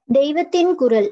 தெய்வத்தின் குரல்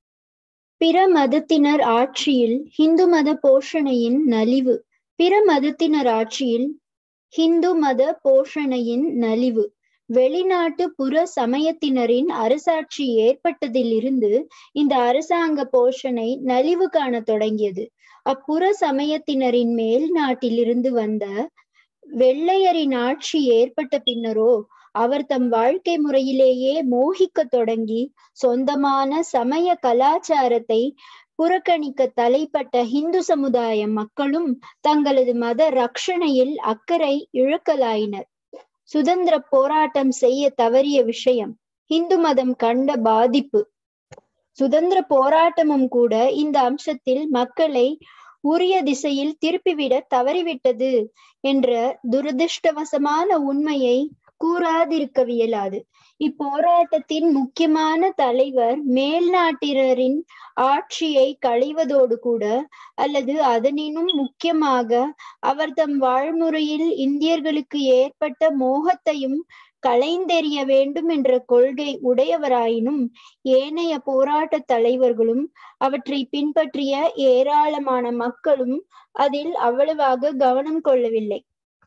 பிற மதத்தினர் ஆட்சியில் ஹிந்து மத போஷணையின் நலிவு பிற மதத்தினர் ஆட்சியில் ஹிந்து மத போஷணையின் நலிவு வெளிநாட்டு புற சமயத்தினரின் அரசாட்சி ஏற்பட்டதிலிருந்து இந்த அரசாங்க போஷணை நலிவு காண தொடங்கியது அப்புற சமயத்தினரின் மேல் நாட்டிலிருந்து வந்த வெள்ளையரின் ஆட்சி ஏற்பட்ட பின்னரோ அவர் தம் வாழ்க்கை முறையிலேயே மோகிக்க தொடங்கி சொந்தமான சமய கலாச்சாரத்தை புறக்கணிக்க தலைப்பட்ட இந்து சமுதாய மக்களும் தங்களது மத ரட்சணையில் அக்கறை இழக்கலாயினர் சுதந்திர போராட்டம் செய்ய தவறிய விஷயம் இந்து மதம் கண்ட பாதிப்பு சுதந்திர போராட்டமும் கூட இந்த அம்சத்தில் மக்களை உரிய திசையில் திருப்பிவிட தவறிவிட்டது என்ற துரதிருஷ்டவசமான உண்மையை கூறாதிருக்கவியலாது இப்போராட்டத்தின் முக்கியமான தலைவர் மேல்நாட்டினரின் ஆட்சியை களைவதோடு கூட அல்லது அதனினும் முக்கியமாக அவர் தம் வாழ்முறையில் இந்தியர்களுக்கு ஏற்பட்ட மோகத்தையும் களைந்தெறிய வேண்டும் என்ற கொள்கை உடையவராயினும் ஏனைய போராட்ட தலைவர்களும் அவற்றை பின்பற்றிய ஏராளமான மக்களும் அதில் அவ்வளவாக கவனம் கொள்ளவில்லை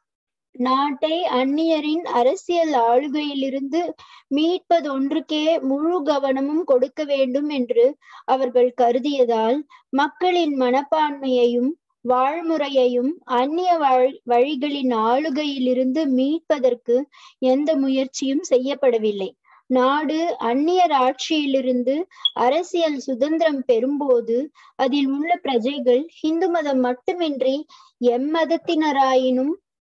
நாட்டை அந்நியரின் அரசியல் ஆளுகையிலிருந்து மீட்பதொன்றுக்கே முழு கவனமும் கொடுக்க வேண்டும் என்று அவர்கள் கருதியதால் மக்களின் மனப்பான்மையையும் வாழ்முறையையும் அந்நிய வழிகளின் ஆளுகையிலிருந்து மீட்பதற்கு எந்த முயற்சியும் செய்யப்படவில்லை நாடு அந்நியர் ஆட்சியிலிருந்து அரசியல் சுதந்திரம் பெறும்போது அதில் உள்ள பிரஜைகள் இந்து மதம் மட்டுமின்றி எம்மதத்தினராயினும்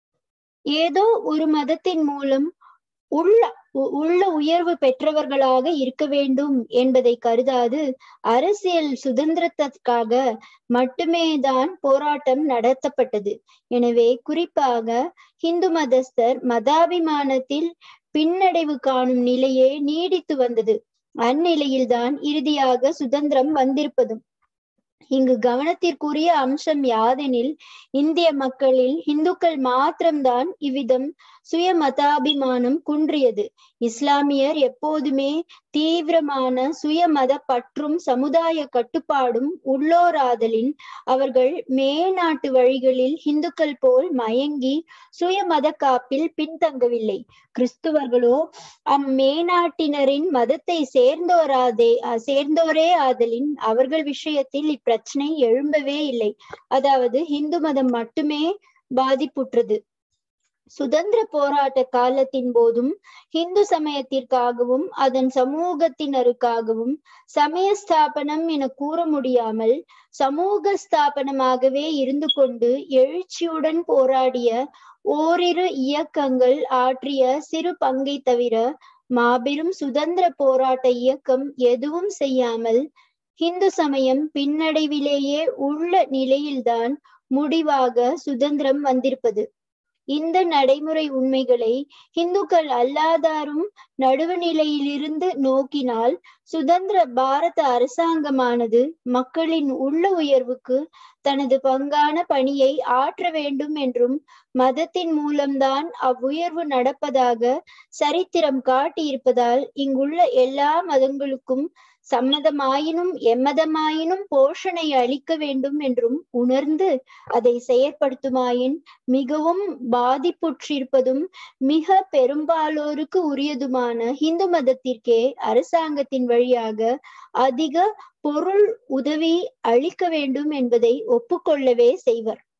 ஏதோ ஒரு மதத்தின் மூலம் உள்ள உள்ள உயர்வு பெற்றவர்களாக இருக்க வேண்டும் என்பதை கருதாது அரசியல் சுதந்திரத்திற்காக மட்டுமே தான் போராட்டம் நடத்தப்பட்டது எனவே குறிப்பாக இந்து மதஸ்தர் மதாபிமானத்தில் பின்னடைவு காணும் நிலையே நீடித்து வந்தது அந்நிலையில்தான் இறுதியாக சுதந்திரம் வந்திருப்பதும் இங்கு கவனத்திற்குரிய அம்சம் யாதெனில் இந்திய மக்களில் இந்துக்கள் மாத்திரம்தான் இவ்விதம் சுய மதாபிமானம் குன்றியது இஸ்லாமியர் எப்போதுமே தீவிரமான சுய மத பற்றும் சமுதாய கட்டுப்பாடும் உள்ளோராதலின் அவர்கள் மேநாட்டு வழிகளில் இந்துக்கள் போல் மயங்கி சுய மத காப்பில் பின்தங்கவில்லை கிறிஸ்துவர்களோ அம்மேநாட்டினரின் மதத்தை சேர்ந்தோராதே சேர்ந்தோரே ஆதலின் அவர்கள் விஷயத்தில் இப்பிரச்சனை எழும்பவே இல்லை அதாவது இந்து மதம் மட்டுமே பாதிப்புற்றது சுதந்திர போராட்ட காலத்தின் போதும் இந்து சமயத்திற்காகவும் அதன் சமூகத்தினருக்காகவும் சமய ஸ்தாபனம் என கூற முடியாமல் சமூக ஸ்தாபனமாகவே இருந்து கொண்டு எழுச்சியுடன் போராடிய ஓரிரு இயக்கங்கள் ஆற்றிய சிறு பங்கை தவிர மாபெரும் சுதந்திர போராட்ட இயக்கம் எதுவும் செய்யாமல் இந்து சமயம் பின்னடைவிலேயே உள்ள நிலையில்தான் முடிவாக சுதந்திரம் வந்திருப்பது இந்த நடைமுறை உண்மைகளை இந்துக்கள் அல்லாதாரும் நடுவுநிலையிலிருந்து நோக்கினால் சுதந்திர பாரத அரசாங்கமானது மக்களின் உள்ள உயர்வுக்கு தனது பங்கான பணியை ஆற்ற வேண்டும் என்றும் மதத்தின் மூலம்தான் அவ்வுயர்வு நடப்பதாக சரித்திரம் காட்டியிருப்பதால் இங்குள்ள எல்லா மதங்களுக்கும் சம்மதமாயினும் எம்மதமாயினும் போஷணை அளிக்க வேண்டும் என்றும் உணர்ந்து அதை செயற்படுத்துமாயின் மிகவும் பாதிப்புற்றிருப்பதும் மிக பெரும்பாலோருக்கு உரியதுமான இந்து மதத்திற்கே அரசாங்கத்தின் வழியாக அதிக பொருள் உதவி அளிக்க வேண்டும் என்பதை ஒப்புக்கொள்ளவே செய்வர்